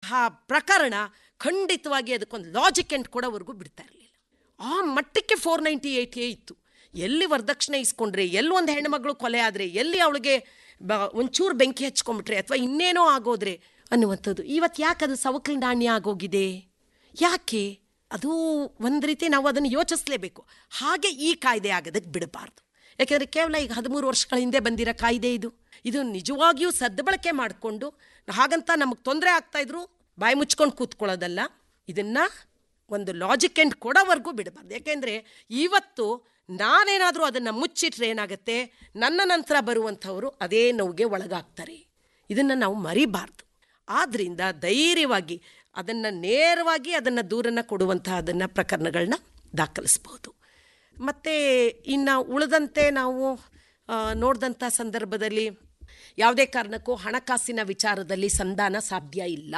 ಆ ಪ್ರಕರಣ ಖಂಡಿತವಾಗಿ ಅದಕ್ಕೊಂದು ಲಾಜಿಕ್ ಎಂಟ್ ಕೊಡೋವರೆಗೂ ಬಿಡ್ತಾ ಇರಲಿಲ್ಲ ಆ ಮಟ್ಟಕ್ಕೆ ಫೋರ್ ನೈಂಟಿ ಏಯ್ಟ್ ಎ ಇತ್ತು ಎಲ್ಲಿ ವರದಕ್ಷಿಣೆ ಇಸ್ಕೊಂಡ್ರೆ ಎಲ್ಲಿ ಒಂದು ಹೆಣ್ಮಗಳು ಕೊಲೆ ಆದರೆ ಎಲ್ಲಿ ಅವಳಿಗೆ ಬ ಒಂಚೂರು ಬೆಂಕಿ ಹಚ್ಕೊಂಡ್ಬಿಟ್ರೆ ಅಥವಾ ಇನ್ನೇನೋ ಆಗೋದ್ರೆ ಅನ್ನುವಂಥದ್ದು ಇವತ್ತು ಯಾಕೆ ಅದು ಸವಕಲಿ ನಾಣ್ಯ ಆಗೋಗಿದೆ ಯಾಕೆ ಅದು ಒಂದು ರೀತಿ ನಾವು ಅದನ್ನು ಯೋಚಿಸಲೇಬೇಕು ಹಾಗೆ ಈ ಕಾಯ್ದೆ ಆಗೋದಕ್ಕೆ ಬಿಡಬಾರ್ದು ಯಾಕೆಂದರೆ ಕೇವಲ ಈಗ ಹದಿಮೂರು ವರ್ಷಗಳ ಹಿಂದೆ ಬಂದಿರೋ ಕಾಯ್ದೆ ಇದು ಇದು ನಿಜವಾಗಿಯೂ ಸದ್ಬಳಕೆ ಮಾಡಿಕೊಂಡು ಹಾಗಂತ ನಮಗೆ ತೊಂದರೆ ಆಗ್ತಾಯಿದ್ರು ಬಾಯಿ ಮುಚ್ಕೊಂಡು ಕೂತ್ಕೊಳ್ಳೋದಲ್ಲ ಇದನ್ನು ಒಂದು ಲಾಜಿಕ್ ಎಂಡ್ ಕೊಡೋವರೆಗೂ ಬಿಡಬಾರ್ದು ಯಾಕೆಂದರೆ ಇವತ್ತು ನಾನೇನಾದರೂ ಅದನ್ನು ಮುಚ್ಚಿಟ್ರೆ ಏನಾಗುತ್ತೆ ನನ್ನ ನಂತರ ಬರುವಂಥವರು ಅದೇ ನೋವಿಗೆ ಒಳಗಾಗ್ತಾರೆ ಇದನ್ನು ನಾವು ಮರಿಬಾರ್ದು ಆದ್ದರಿಂದ ಧೈರ್ಯವಾಗಿ ಅದನ್ನು ನೇರವಾಗಿ ಅದನ್ನು ದೂರನ್ನು ಕೊಡುವಂತಹ ಅದನ್ನು ಪ್ರಕರಣಗಳನ್ನ ದಾಖಲಿಸ್ಬೋದು ಮತ್ತು ಇನ್ನು ಉಳಿದಂತೆ ನಾವು ನೋಡಿದಂಥ ಸಂದರ್ಭದಲ್ಲಿ ಯಾವುದೇ ಕಾರಣಕ್ಕೂ ಹಣಕಾಸಿನ ವಿಚಾರದಲ್ಲಿ ಸಂಧಾನ ಸಾಧ್ಯ ಇಲ್ಲ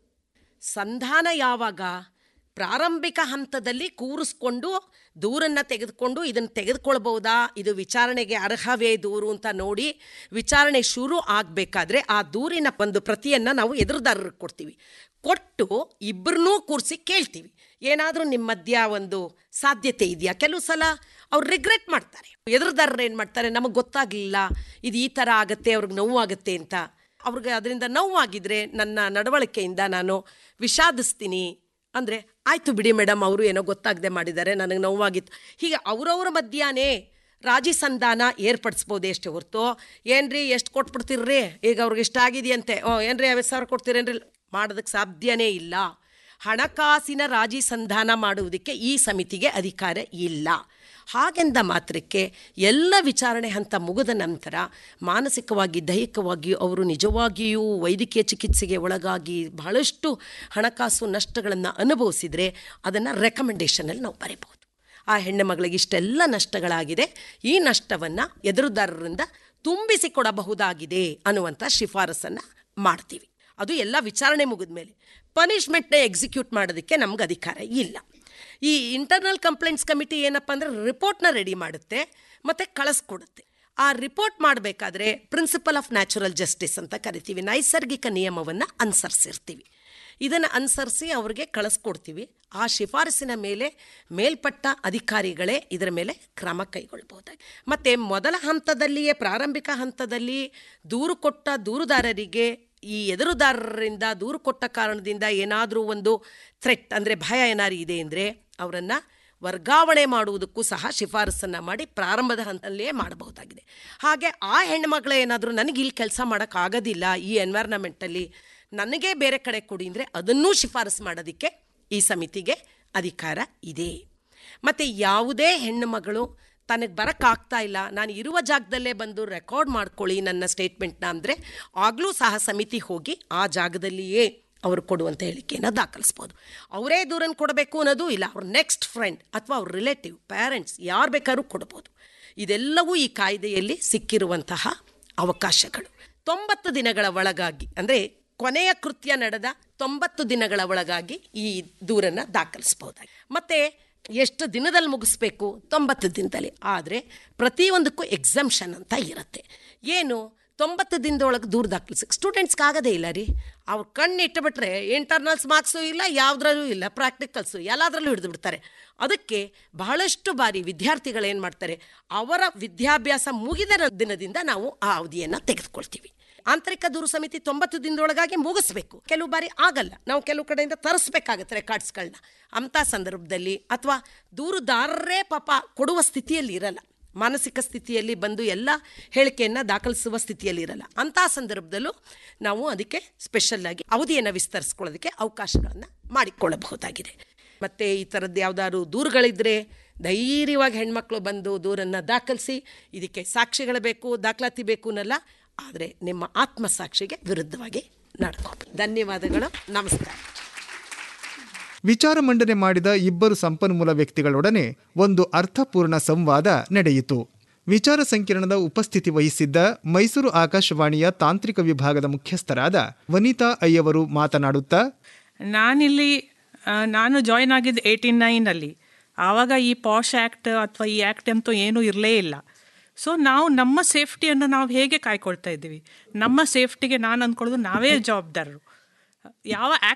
ಸಂಧಾನ ಯಾವಾಗ ಪ್ರಾರಂಭಿಕ ಹಂತದಲ್ಲಿ ಕೂರಿಸ್ಕೊಂಡು ದೂರನ್ನು ತೆಗೆದುಕೊಂಡು ಇದನ್ನು ತೆಗೆದುಕೊಳ್ಬಹುದಾ ಇದು ವಿಚಾರಣೆಗೆ ಅರ್ಹವೇ ದೂರು ಅಂತ ನೋಡಿ ವಿಚಾರಣೆ ಶುರು ಆಗಬೇಕಾದ್ರೆ ಆ ದೂರಿನ ಒಂದು ಪ್ರತಿಯನ್ನು ನಾವು ಎದುರುದಾರರಿಗೆ ಕೊಡ್ತೀವಿ ಕೊಟ್ಟು ಇಬ್ಬರನ್ನೂ ಕೂರಿಸಿ ಕೇಳ್ತೀವಿ ಏನಾದರೂ ನಿಮ್ಮ ಮಧ್ಯ ಒಂದು ಸಾಧ್ಯತೆ ಇದೆಯಾ ಕೆಲವು ಸಲ ಅವ್ರು ರಿಗ್ರೆಟ್ ಮಾಡ್ತಾರೆ ಎದುರುದಾರರು ಏನು ಮಾಡ್ತಾರೆ ನಮಗೆ ಗೊತ್ತಾಗಲಿಲ್ಲ ಇದು ಈ ಥರ ಆಗುತ್ತೆ ಅವ್ರಿಗೆ ನೋವಾಗುತ್ತೆ ಅಂತ ಅವ್ರಿಗೆ ಅದರಿಂದ ನೋವಾಗಿದ್ರೆ ನನ್ನ ನಡವಳಿಕೆಯಿಂದ ನಾನು ವಿಷಾದಿಸ್ತೀನಿ ಅಂದರೆ ಆಯಿತು ಬಿಡಿ ಮೇಡಮ್ ಅವರು ಏನೋ ಗೊತ್ತಾಗದೆ ಮಾಡಿದ್ದಾರೆ ನನಗೆ ನೋವಾಗಿತ್ತು ಹೀಗೆ ಅವರವರ ಮಧ್ಯಾಹ್ನೇ ರಾಜಿ ಸಂಧಾನ ಏರ್ಪಡಿಸ್ಬೋದು ಎಷ್ಟು ಹೊರತು ಏನ್ರಿ ಎಷ್ಟು ಕೊಟ್ಬಿಡ್ತೀರ್ರಿ ಈಗ ಅವ್ರಿಗೆ ಇಷ್ಟ ಆಗಿದೆಯಂತೆ ಓ ಏನ್ರಿ ಐವತ್ತು ಸಾವಿರ ಕೊಡ್ತೀರೇನ್ರಿ ಮಾಡೋದಕ್ಕೆ ಸಾಧ್ಯನೇ ಇಲ್ಲ ಹಣಕಾಸಿನ ರಾಜಿ ಸಂಧಾನ ಮಾಡುವುದಕ್ಕೆ ಈ ಸಮಿತಿಗೆ ಅಧಿಕಾರ ಇಲ್ಲ ಹಾಗೆಂದ ಮಾತ್ರಕ್ಕೆ ಎಲ್ಲ ವಿಚಾರಣೆ ಹಂತ ಮುಗಿದ ನಂತರ ಮಾನಸಿಕವಾಗಿ ದೈಹಿಕವಾಗಿಯೂ ಅವರು ನಿಜವಾಗಿಯೂ ವೈದ್ಯಕೀಯ ಚಿಕಿತ್ಸೆಗೆ ಒಳಗಾಗಿ ಬಹಳಷ್ಟು ಹಣಕಾಸು ನಷ್ಟಗಳನ್ನು ಅನುಭವಿಸಿದರೆ ಅದನ್ನು ರೆಕಮೆಂಡೇಷನಲ್ಲಿ ನಾವು ಬರೀಬಹುದು ಆ ಹೆಣ್ಣು ಮಗಳಿಗೆ ಇಷ್ಟೆಲ್ಲ ನಷ್ಟಗಳಾಗಿದೆ ಈ ನಷ್ಟವನ್ನು ಎದುರುದಾರರಿಂದ ತುಂಬಿಸಿಕೊಡಬಹುದಾಗಿದೆ ಅನ್ನುವಂಥ ಶಿಫಾರಸನ್ನು ಮಾಡ್ತೀವಿ ಅದು ಎಲ್ಲ ವಿಚಾರಣೆ ಮುಗಿದ ಮೇಲೆ ಪನಿಷ್ಮೆಂಟ್ನ ಎಕ್ಸಿಕ್ಯೂಟ್ ಮಾಡೋದಕ್ಕೆ ನಮ್ಗೆ ಅಧಿಕಾರ ಇಲ್ಲ ಈ ಇಂಟರ್ನಲ್ ಕಂಪ್ಲೇಂಟ್ಸ್ ಕಮಿಟಿ ಏನಪ್ಪ ಅಂದರೆ ರಿಪೋರ್ಟ್ನ ರೆಡಿ ಮಾಡುತ್ತೆ ಮತ್ತು ಕಳಿಸ್ಕೊಡುತ್ತೆ ಆ ರಿಪೋರ್ಟ್ ಮಾಡಬೇಕಾದ್ರೆ ಪ್ರಿನ್ಸಿಪಲ್ ಆಫ್ ನ್ಯಾಚುರಲ್ ಜಸ್ಟಿಸ್ ಅಂತ ಕರಿತೀವಿ ನೈಸರ್ಗಿಕ ನಿಯಮವನ್ನು ಅನುಸರಿಸಿರ್ತೀವಿ ಇದನ್ನು ಅನುಸರಿಸಿ ಅವ್ರಿಗೆ ಕಳಿಸ್ಕೊಡ್ತೀವಿ ಆ ಶಿಫಾರಸಿನ ಮೇಲೆ ಮೇಲ್ಪಟ್ಟ ಅಧಿಕಾರಿಗಳೇ ಇದರ ಮೇಲೆ ಕ್ರಮ ಕೈಗೊಳ್ಬಹುದಾಗಿ ಮತ್ತು ಮೊದಲ ಹಂತದಲ್ಲಿಯೇ ಪ್ರಾರಂಭಿಕ ಹಂತದಲ್ಲಿ ದೂರು ಕೊಟ್ಟ ದೂರುದಾರರಿಗೆ ಈ ಎದುರುದಾರರಿಂದ ದೂರು ಕೊಟ್ಟ ಕಾರಣದಿಂದ ಏನಾದರೂ ಒಂದು ಥ್ರೆಟ್ ಅಂದರೆ ಭಯ ಏನಾರು ಇದೆ ಅಂದರೆ ಅವರನ್ನು ವರ್ಗಾವಣೆ ಮಾಡುವುದಕ್ಕೂ ಸಹ ಶಿಫಾರಸನ್ನು ಮಾಡಿ ಪ್ರಾರಂಭದ ಹಂತದಲ್ಲಿಯೇ ಮಾಡಬಹುದಾಗಿದೆ ಹಾಗೆ ಆ ಹೆಣ್ಮಕ್ಳು ಏನಾದರೂ ನನಗೆ ಇಲ್ಲಿ ಕೆಲಸ ಮಾಡೋಕ್ಕಾಗೋದಿಲ್ಲ ಈ ಎನ್ವೈರ್ನಮೆಂಟಲ್ಲಿ ನನಗೆ ಬೇರೆ ಕಡೆ ಕೊಡಿ ಅಂದರೆ ಅದನ್ನೂ ಶಿಫಾರಸು ಮಾಡೋದಕ್ಕೆ ಈ ಸಮಿತಿಗೆ ಅಧಿಕಾರ ಇದೆ ಮತ್ತು ಯಾವುದೇ ಹೆಣ್ಣು ಮಗಳು ತನಗೆ ಬರೋಕ್ಕಾಗ್ತಾ ಇಲ್ಲ ನಾನು ಇರುವ ಜಾಗದಲ್ಲೇ ಬಂದು ರೆಕಾರ್ಡ್ ಮಾಡ್ಕೊಳ್ಳಿ ನನ್ನ ಸ್ಟೇಟ್ಮೆಂಟ್ನ ಅಂದರೆ ಆಗಲೂ ಸಹ ಸಮಿತಿ ಹೋಗಿ ಆ ಜಾಗದಲ್ಲಿಯೇ ಅವರು ಕೊಡುವಂಥ ಹೇಳಿಕೆಯನ್ನು ದಾಖಲಿಸ್ಬೋದು ಅವರೇ ದೂರನ್ನು ಕೊಡಬೇಕು ಅನ್ನೋದು ಇಲ್ಲ ಅವ್ರ ನೆಕ್ಸ್ಟ್ ಫ್ರೆಂಡ್ ಅಥವಾ ಅವ್ರ ರಿಲೇಟಿವ್ ಪ್ಯಾರೆಂಟ್ಸ್ ಯಾರು ಬೇಕಾದ್ರೂ ಕೊಡ್ಬೋದು ಇದೆಲ್ಲವೂ ಈ ಕಾಯ್ದೆಯಲ್ಲಿ ಸಿಕ್ಕಿರುವಂತಹ ಅವಕಾಶಗಳು ತೊಂಬತ್ತು ದಿನಗಳ ಒಳಗಾಗಿ ಅಂದರೆ ಕೊನೆಯ ಕೃತ್ಯ ನಡೆದ ತೊಂಬತ್ತು ದಿನಗಳ ಒಳಗಾಗಿ ಈ ದೂರನ್ನು ದಾಖಲಿಸ್ಬೋದಾಗಿ ಮತ್ತು ಎಷ್ಟು ದಿನದಲ್ಲಿ ಮುಗಿಸ್ಬೇಕು ತೊಂಬತ್ತು ದಿನದಲ್ಲಿ ಆದರೆ ಪ್ರತಿಯೊಂದಕ್ಕೂ ಎಕ್ಸಮ್ಷನ್ ಅಂತ ಇರುತ್ತೆ ಏನು ತೊಂಬತ್ತು ದಿನದೊಳಗೆ ದೂರ ದಾಖಲಿಸಕ್ಕೆ ಸ್ಟೂಡೆಂಟ್ಸ್ಗೆ ಆಗೋದೇ ಇಲ್ಲ ರೀ ಅವ್ರು ಕಣ್ಣು ಇಟ್ಟುಬಿಟ್ರೆ ಇಂಟರ್ನಲ್ಸ್ ಮಾರ್ಕ್ಸು ಇಲ್ಲ ಯಾವುದ್ರಲ್ಲೂ ಇಲ್ಲ ಪ್ರಾಕ್ಟಿಕಲ್ಸು ಎಲ್ಲದರಲ್ಲೂ ಹಿಡಿದು ಬಿಡ್ತಾರೆ ಅದಕ್ಕೆ ಬಹಳಷ್ಟು ಬಾರಿ ವಿದ್ಯಾರ್ಥಿಗಳು ಏನು ಮಾಡ್ತಾರೆ ಅವರ ವಿದ್ಯಾಭ್ಯಾಸ ಮುಗಿದ ದಿನದಿಂದ ನಾವು ಆ ಅವಧಿಯನ್ನು ತೆಗೆದುಕೊಳ್ತೀವಿ ಆಂತರಿಕ ದೂರು ಸಮಿತಿ ತೊಂಬತ್ತು ದಿನದೊಳಗಾಗಿ ಮುಗಿಸ್ಬೇಕು ಕೆಲವು ಬಾರಿ ಆಗಲ್ಲ ನಾವು ಕೆಲವು ಕಡೆಯಿಂದ ತರಿಸ್ಬೇಕಾಗತ್ತೆ ರೆಕಾರ್ಡ್ಸ್ಗಳನ್ನ ಅಂಥ ಸಂದರ್ಭದಲ್ಲಿ ಅಥವಾ ದೂರುದಾರರೇ ಪಾಪ ಕೊಡುವ ಸ್ಥಿತಿಯಲ್ಲಿ ಇರಲ್ಲ ಮಾನಸಿಕ ಸ್ಥಿತಿಯಲ್ಲಿ ಬಂದು ಎಲ್ಲ ಹೇಳಿಕೆಯನ್ನು ದಾಖಲಿಸುವ ಸ್ಥಿತಿಯಲ್ಲಿ ಇರಲ್ಲ ಅಂಥ ಸಂದರ್ಭದಲ್ಲೂ ನಾವು ಅದಕ್ಕೆ ಸ್ಪೆಷಲ್ಲಾಗಿ ಅವಧಿಯನ್ನು ವಿಸ್ತರಿಸ್ಕೊಳ್ಳೋದಕ್ಕೆ ಅವಕಾಶಗಳನ್ನು ಮಾಡಿಕೊಳ್ಳಬಹುದಾಗಿದೆ ಮತ್ತು ಈ ಥರದ್ದು ಯಾವುದಾದ್ರು ದೂರುಗಳಿದ್ದರೆ ಧೈರ್ಯವಾಗಿ ಹೆಣ್ಮಕ್ಳು ಬಂದು ದೂರನ್ನು ದಾಖಲಿಸಿ ಇದಕ್ಕೆ ಸಾಕ್ಷಿಗಳು ಬೇಕು ದಾಖಲಾತಿ ಬೇಕು ಅನ್ನಲ್ಲ ಆದರೆ ನಿಮ್ಮ ಆತ್ಮಸಾಕ್ಷಿಗೆ ವಿರುದ್ಧವಾಗಿ ನಡ್ಕೋಬೇಕು ಧನ್ಯವಾದಗಳು ನಮಸ್ಕಾರ ವಿಚಾರ ಮಂಡನೆ ಮಾಡಿದ ಇಬ್ಬರು ಸಂಪನ್ಮೂಲ ವ್ಯಕ್ತಿಗಳೊಡನೆ ಒಂದು ಅರ್ಥಪೂರ್ಣ ಸಂವಾದ ನಡೆಯಿತು ವಿಚಾರ ಸಂಕಿರಣದ ಉಪಸ್ಥಿತಿ ವಹಿಸಿದ್ದ ಮೈಸೂರು ಆಕಾಶವಾಣಿಯ ತಾಂತ್ರಿಕ ವಿಭಾಗದ ಮುಖ್ಯಸ್ಥರಾದ ವನಿತಾ ಅಯ್ಯವರು ಮಾತನಾಡುತ್ತಾ ನಾನಿಲ್ಲಿ ಆ, ನಾನು ಜಾಯ್ನ್ ಆಗಿದ್ದು ಏಯ್ಟೀನ್ ನೈನಲ್ಲಿ ಆವಾಗ ಈ ಪಾಶ್ ಆ್ಯಕ್ಟ್ ಅಥವಾ ಈ ಆ್ಯಕ್ಟ್ ಅಂತೂ ಏನೂ ಇರಲೇ ಇಲ್ಲ ಸೊ ನಾವು ನಮ್ಮ ಸೇಫ್ಟಿಯನ್ನು ನಾವು ಹೇಗೆ ಕಾಯ್ಕೊಳ್ತಾ ಇದ್ದೀವಿ ನಮ್ಮ ಸೇಫ್ಟಿಗೆ ನಾನು ಅಂದ್ಕೊಳ್ಳೋದು ನಾವೇ ಜವಾಬ್ದಾರರು ಯಾವ ಆ್ಯಕ್ಟ್